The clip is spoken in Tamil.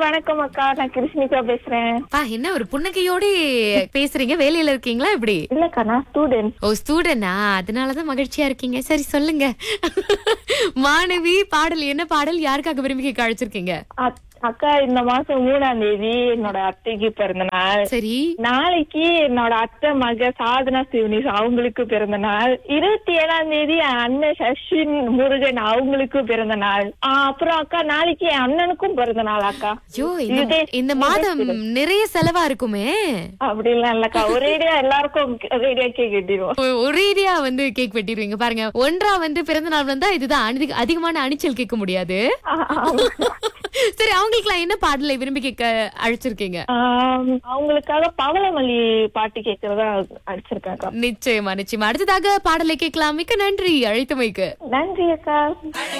வணக்கம் அக்கா நான் கிருஷ்ணிகா பேசுறேன் பா என்ன ஒரு புன்னகையோட பேசுறீங்க வேலையில இருக்கீங்களா இப்படி இல்லக்கா நான் ஸ்டூடெண்ட் ஓ ஸ்டூடெண்டா அதனாலதான் மகிழ்ச்சியா இருக்கீங்க சரி சொல்லுங்க மாணவி பாடல் என்ன பாடல் யாருக்காக விரும்பி கேட்க அழைச்சிருக்கீங்க அக்கா இந்த மாசம் மூணாம் தேதி என்னோட அத்தைக்கு பிறந்த நாள் சரி நாளைக்கு என்னோட அத்தை மக சாதனா சிவனிஸ் அவங்களுக்கு பிறந்த நாள் இருபத்தி ஏழாம் தேதி என் அண்ணன் சஷ்வின் முருகன் அவங்களுக்கு பிறந்த நாள் ஆ, அப்புறம் அக்கா நாளைக்கு என் அண்ணனுக்கும் பிறந்த நாள் அக்கா ஐயோ இந்த இதே- இந்த மாதம் நிறைய செலவா இருக்குமே அப்படிலாம் இல்லக்கா ஒரேடியா எல்லாருக்கும் ஒரேடியா கேக் கட்டிடுவோம் ஒ- ஒரேடியா வந்து கேக் வெட்டிடுவீங்க பாருங்க ஒன்றா வந்து பிறந்த நாள் வந்தா இதுதான் அனிதி- அதிகமான அணிச்சல் கேட்க முடியாது சரி அவங்களுக்குலாம் என்ன பாடலை விரும்பி கேட்க அழைச்சிருக்கீங்க ஆம், அவங்களுக்காக பவளமல்லி பாட்டு கேட்கறதா அடிச்சிருக்காக்கா நிச்சயமா நிச்சயமா அடுத்ததாக பாடலை கேட்கலாம் மிக்க நன்றி அழைத்தமைக்கு நன்றி அக்கா